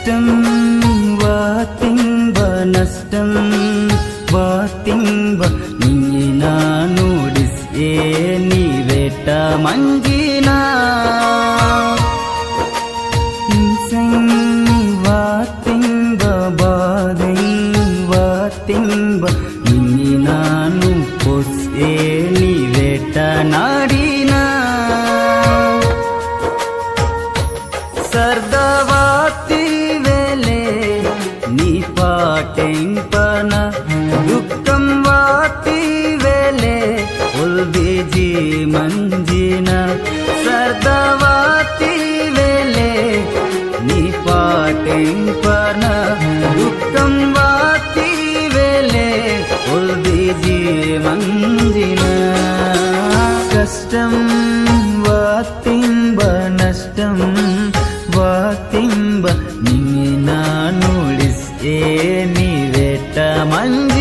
ಕಷ್ಟಂ ವಾತಿಂಬ ನಷ್ಟಂ ವಾತಿಂಬ ನೀನ ನುಡಿಸೇ ನೀವೆಟ ಮಂಜಿನ ವಾತಿಂಬ ಬಾದೈ ವಾತಿಂಬ ನೀನಾನು ಪೊಸೆ ನೀವೆಟ ನಾಡಿನ ಸರ್ದವಾತಿ ವೇಲೆ ನೀ ಪಾಟೆಂಪನ ದುಃಖಂ ವಾತಿ ವೇಲೆ ಉಲ್ಬಿಜಿ ಮಂಜಿನ ಸರ್ದವಾತಿ ವೇಲೆ ನೀ ಪಾಟೆಂಪನ ದುಃಖಂ ವಾತಿ ವೇಲೆ ಉಲ್ಬಿಜಿ ಮಂಜಿನ ಕಷ್ಟಂ ವಾತಿಂಬ ನಷ್ಟಂ ವಾತಿಂಬ ನೀನ ನುಡಿಸೇ ನೀವೆಟ ಮಂಜ